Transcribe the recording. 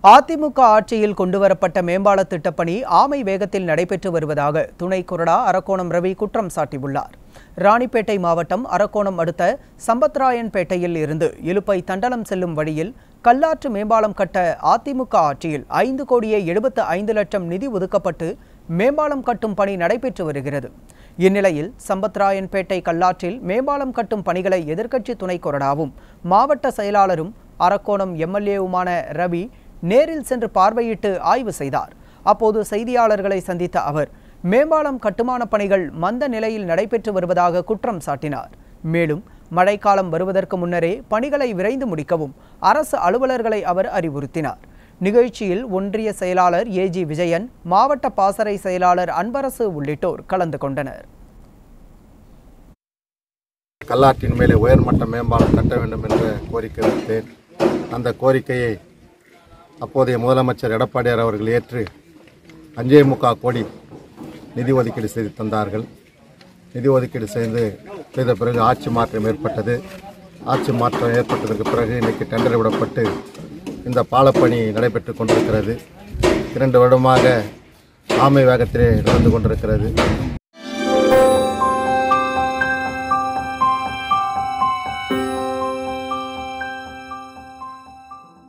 அதிமுக ஆட்சியில் கொண்டுவரப்பட்ட மேம்பால திட்டப்பணி ஆமை வேகத்தில் நடைபெற்று வருவதாக துணை கொறடா அரக்கோணம் ரவி குற்றம் சாட்டியுள்ளார் ராணிப்பேட்டை மாவட்டம் அரக்கோணம் அடுத்த சம்பத்ராயன்பேட்டையில் இருந்து இலுப்பை தண்டலம் செல்லும் வழியில் கல்லாற்று மேம்பாலம் கட்ட அதிமுக ஆட்சியில் ஐந்து கோடியே எழுபத்து ஐந்து லட்சம் நிதி ஒதுக்கப்பட்டு மேம்பாலம் கட்டும் பணி நடைபெற்று வருகிறது இந்நிலையில் சம்பத்ராயன்பேட்டை கல்லாற்றில் மேம்பாலம் கட்டும் பணிகளை எதிர்க்கட்சி துணை கொறடாவும் மாவட்ட செயலாளரும் அரக்கோணம் எம்எல்ஏவுமான ரவி நேரில் சென்று பார்வையிட்டு ஆய்வு செய்தார் அப்போது செய்தியாளர்களை சந்தித்த அவர் மேம்பாலம் கட்டுமான பணிகள் மந்த நிலையில் நடைபெற்று வருவதாக குற்றம் சாட்டினார் மேலும் மழைக்காலம் வருவதற்கு முன்னரே பணிகளை விரைந்து முடிக்கவும் அரசு அலுவலர்களை அவர் அறிவுறுத்தினார் நிகழ்ச்சியில் ஒன்றிய செயலாளர் ஏஜி விஜயன் மாவட்ட பாசறை செயலாளர் அன்பரசு உள்ளிட்டோர் கலந்து கொண்டனர் கல்லாற்றின் மேலே உயர்மட்ட மேம்பாலம் கட்ட வேண்டும் என்ற கோரிக்கை வைத்தேன் அந்த கோரிக்கையை அப்போதைய முதலமைச்சர் எடப்பாடியார் அவர்கள் ஏற்று அஞ்சே முக்கா கோடி நிதி ஒதுக்கீடு செய்து தந்தார்கள் நிதி ஒதுக்கீடு செய்து செய்த பிறகு ஆட்சி மாற்றம் ஏற்பட்டது ஆட்சி மாற்றம் ஏற்பட்டதற்கு பிறகு இன்றைக்கு டெண்டர் விடப்பட்டு இந்த பாலப்பணி நடைபெற்று கொண்டிருக்கிறது இரண்டு வருடமாக ஆமை வேகத்திலே நடந்து கொண்டிருக்கிறது